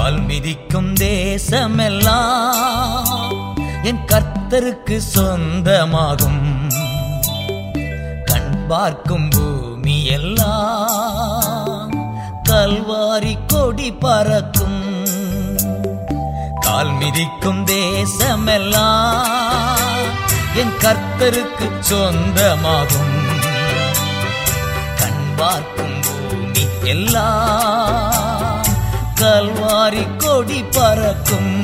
கால் மிதிக்கும் தேசமெல்லாம் என் கர்த்தருக்கு சொந்தமாகும் கண் பார்க்கும் பூமி எல்லாம் கல்வாரி கொடி பறக்கும் கால் மிதிக்கும் தேசமெல்லாம் என் கர்த்தருக்கு சொந்தமாகும் கண் பார்க்கும் பூமி எல்லாம் கல்வாரி கொடி பறக்கும்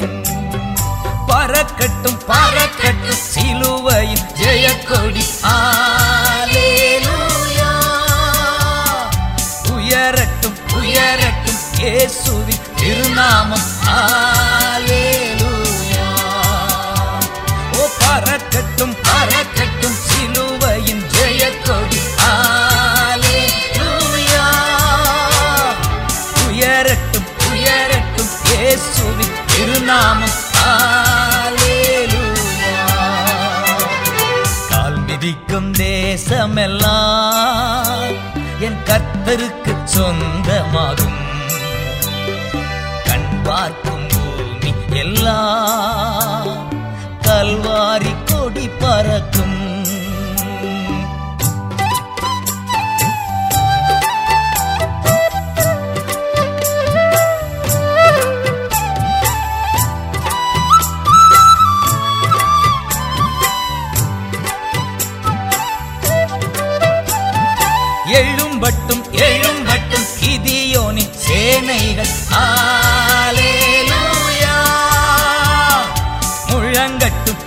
பறக்கட்டும் பறக்கட்டும் சிலுவையில் ஜெயக்கொடி ஆலேலூயா உயரட்டும் உயரட்டும் இயேசுவின் திருநாமம் ஆலேலூயா ஓ பறக்கட்டும் பறக்கட்டும் சிலுவையின் ஜெயக்கொடி ஆலேலூயா உயரட்டும் உயரட்டும் இயேசுவின் திருநாமம் ஆலேலூயா கால் மிதிக்கும் தேசமெல்லாம் என் கர்த்தருக்கு சொந்தமாகும் கண் பார்க்கும் பூமி எல்லாம் கல்வாரி கொடி பறக்கும் எழும்பட்டும் எழும்பட்டும் கிதியோனின் சேனைகள் ஆ